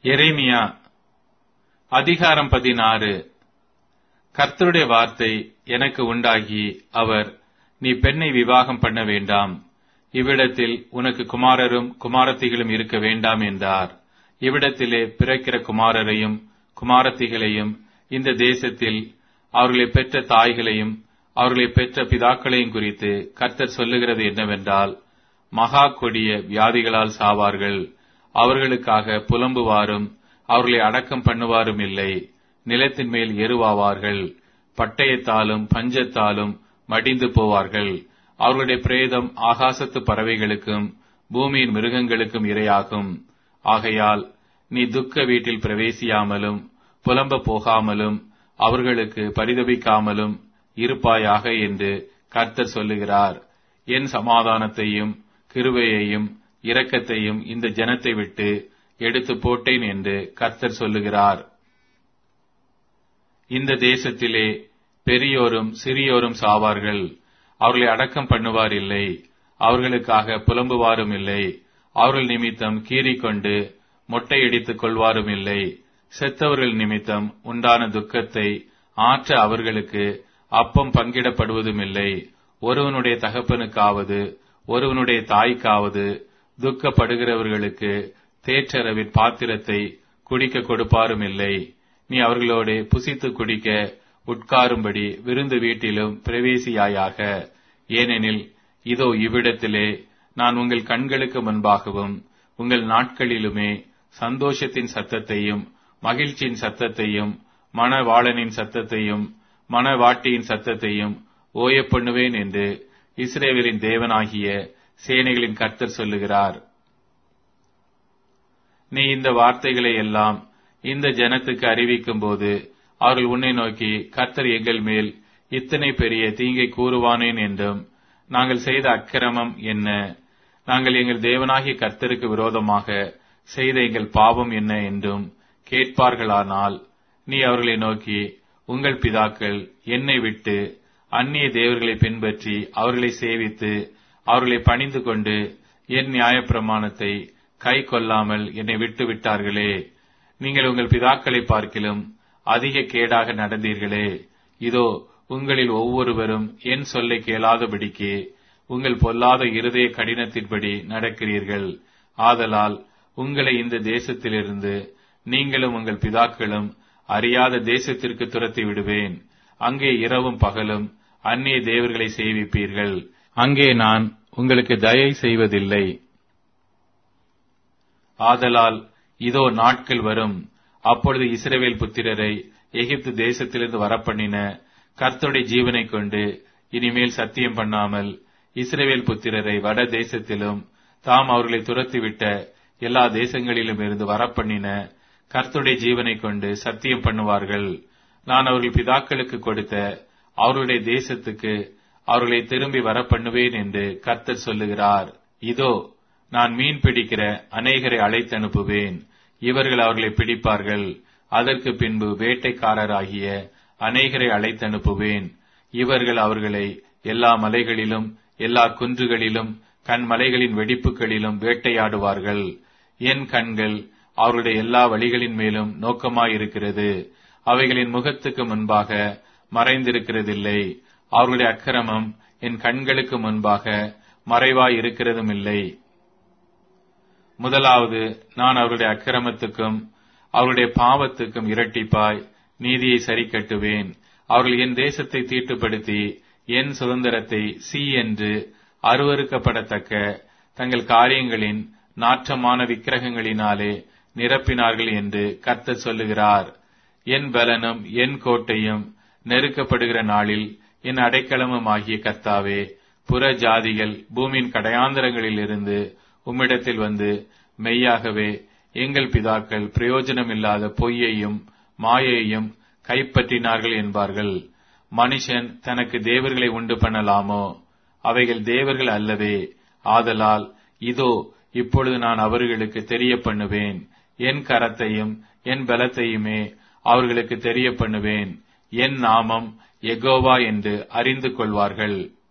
எரேமியா அதிகாரம் பதினாறு கர்த்தருடைய வார்த்தை எனக்கு உண்டாகி அவர் நீ பெண்ணை விவாகம் பண்ண வேண்டாம் இவ்விடத்தில் உனக்கு குமாரரும் குமாரத்திகளும் இருக்க வேண்டாம் என்றார் இவ்விடத்திலே பிறக்கிற குமாரரையும் குமாரத்திகளையும் இந்த தேசத்தில் அவர்களை பெற்ற தாய்களையும் அவர்களை பெற்ற பிதாக்களையும் குறித்து கர்த்தர் சொல்லுகிறது என்னவென்றால் மகா கொடிய வியாதிகளால் சாவார்கள் அவர்களுக்காக புலம்புவாரும் அவர்களை அடக்கம் பண்ணுவாரும் இல்லை நிலத்தின் மேல் எருவாவார்கள் பட்டயத்தாலும் பஞ்சத்தாலும் மடிந்து போவார்கள் அவர்களுடைய பிரேதம் ஆகாசத்து பறவைகளுக்கும் பூமியின் மிருகங்களுக்கும் இரையாகும் ஆகையால் நீ துக்க வீட்டில் பிரவேசியாமலும் புலம்ப போகாமலும் அவர்களுக்கு பரிதபிக்காமலும் இருப்பாயாக என்று கர்த்தர் சொல்லுகிறார் என் சமாதானத்தையும் கிருபையையும் இரக்கத்தையும் இந்த ஜனத்தை விட்டு எடுத்து போட்டேன் என்று கர்த்தர் சொல்லுகிறார் இந்த தேசத்திலே பெரியோரும் சிறியோரும் சாவார்கள் அவர்களை அடக்கம் பண்ணுவார் இல்லை அவர்களுக்காக புலம்புவாரும் இல்லை அவர்கள் நிமித்தம் கீறிக்கொண்டு மொட்டையடித்துக் கொள்வாரும் இல்லை செத்தவர்கள் நிமித்தம் உண்டான துக்கத்தை ஆற்ற அவர்களுக்கு அப்பம் பங்கிடப்படுவதும் இல்லை ஒருவனுடைய தகப்பனுக்காவது ஒருவனுடைய தாய்க்காவது துக்கப்படுகிறவர்களுக்கு தேற்றரவின் பாத்திரத்தை குடிக்க கொடுப்பாரும் இல்லை நீ அவர்களோடு புசித்து குடிக்க உட்காரும்படி விருந்து வீட்டிலும் பிரவேசியாயாக ஏனெனில் இதோ இவ்விடத்திலே நான் உங்கள் கண்களுக்கு முன்பாகவும் உங்கள் நாட்களிலுமே சந்தோஷத்தின் சத்தத்தையும் மகிழ்ச்சியின் சத்தத்தையும் மணவாளனின் சத்தத்தையும் மணவாட்டியின் சத்தத்தையும் ஓய பண்ணுவேன் என்று இஸ்ரேவேலின் தேவனாகிய சேனைகளின் கர்த்தர் சொல்லுகிறார் நீ இந்த வார்த்தைகளை எல்லாம் இந்த ஜனத்துக்கு அறிவிக்கும் போது அவர்கள் உன்னை நோக்கி கர்த்தர் எங்கள் மேல் இத்தனை பெரிய தீங்கை கூறுவானேன் என்றும் நாங்கள் செய்த அக்கிரமம் என்ன நாங்கள் எங்கள் தேவனாகிய கர்த்தருக்கு விரோதமாக செய்த எங்கள் பாவம் என்ன என்றும் கேட்பார்களானால் நீ அவர்களை நோக்கி உங்கள் பிதாக்கள் என்னை விட்டு அந்நிய தேவர்களை பின்பற்றி அவர்களை சேவித்து அவர்களை பணிந்து கொண்டு என் நியாயப்பிரமாணத்தை கை கொள்ளாமல் என்னை விட்டு விட்டார்களே நீங்கள் உங்கள் பிதாக்களை பார்க்கிலும் அதிக கேடாக நடந்தீர்களே இதோ உங்களில் ஒவ்வொருவரும் என் சொல்லை கேளாதபடிக்கு உங்கள் பொல்லாத இருதய கடினத்தின்படி நடக்கிறீர்கள் ஆதலால் உங்களை இந்த தேசத்திலிருந்து நீங்களும் உங்கள் பிதாக்களும் அறியாத தேசத்திற்கு துரத்தி விடுவேன் அங்கே இரவும் பகலும் அந்நிய தேவர்களை சேவிப்பீர்கள் அங்கே நான் உங்களுக்கு தயை செய்வதில்லை ஆதலால் இதோ நாட்கள் வரும் அப்பொழுது இஸ்ரவேல் புத்திரரை எகிப்து தேசத்திலிருந்து வரப்பண்ணின கர்த்தருடைய ஜீவனை கொண்டு இனிமேல் சத்தியம் பண்ணாமல் இஸ்ரவேல் புத்திரரை வட தேசத்திலும் தாம் அவர்களை துரத்திவிட்ட எல்லா தேசங்களிலும் இருந்து வரப்பண்ணின கர்த்தருடைய ஜீவனை கொண்டு சத்தியம் பண்ணுவார்கள் நான் அவர்கள் பிதாக்களுக்கு கொடுத்த அவருடைய தேசத்துக்கு அவர்களை திரும்பி வரப்பண்ணுவேன் என்று கர்த்தர் சொல்லுகிறார் இதோ நான் மீன் பிடிக்கிற அநேகரை அழைத்து அனுப்புவேன் இவர்கள் அவர்களை பிடிப்பார்கள் அதற்கு பின்பு வேட்டைக்காரராகிய அநேகரை அழைத்து அனுப்புவேன் இவர்கள் அவர்களை எல்லா மலைகளிலும் எல்லா குன்றுகளிலும் கண்மலைகளின் வெடிப்புகளிலும் வேட்டையாடுவார்கள் என் கண்கள் அவருடைய எல்லா வழிகளின் மேலும் நோக்கமாயிருக்கிறது அவைகளின் முகத்துக்கு முன்பாக மறைந்திருக்கிறதில்லை அவர்களுடைய அக்கிரமம் என் கண்களுக்கு முன்பாக மறைவாய் இருக்கிறதும் இல்லை முதலாவது நான் அவருடைய அக்கிரமத்துக்கும் அவருடைய பாவத்துக்கும் இரட்டிப்பாய் நீதியை சரி கட்டுவேன் அவர்கள் என் தேசத்தை தீட்டுப்படுத்தி என் சுதந்திரத்தை சி என்று அருவறுக்கப்படத்தக்க தங்கள் காரியங்களின் நாற்றமான விக்கிரகங்களினாலே நிரப்பினார்கள் என்று கர்த்தர் சொல்லுகிறார் என் பலனும் என் கோட்டையும் நெருக்கப்படுகிற நாளில் என் அடைக்கலமும் ஆகிய கர்த்தாவே புற ஜாதிகள் பூமியின் கடையாந்தரங்களில் இருந்து உம்மிடத்தில் வந்து மெய்யாகவே எங்கள் பிதாக்கள் பிரயோஜனமில்லாத பொய்யையும் மாயையும் கைப்பற்றினார்கள் என்பார்கள் மனுஷன் தனக்கு தேவர்களை உண்டு பண்ணலாமோ அவைகள் தேவர்கள் அல்லவே ஆதலால் இதோ இப்பொழுது நான் அவர்களுக்கு தெரிய பண்ணுவேன் என் கரத்தையும் என் பலத்தையுமே அவர்களுக்கு தெரிய பண்ணுவேன் என் நாமம் எகோவா என்று அறிந்து கொள்வார்கள்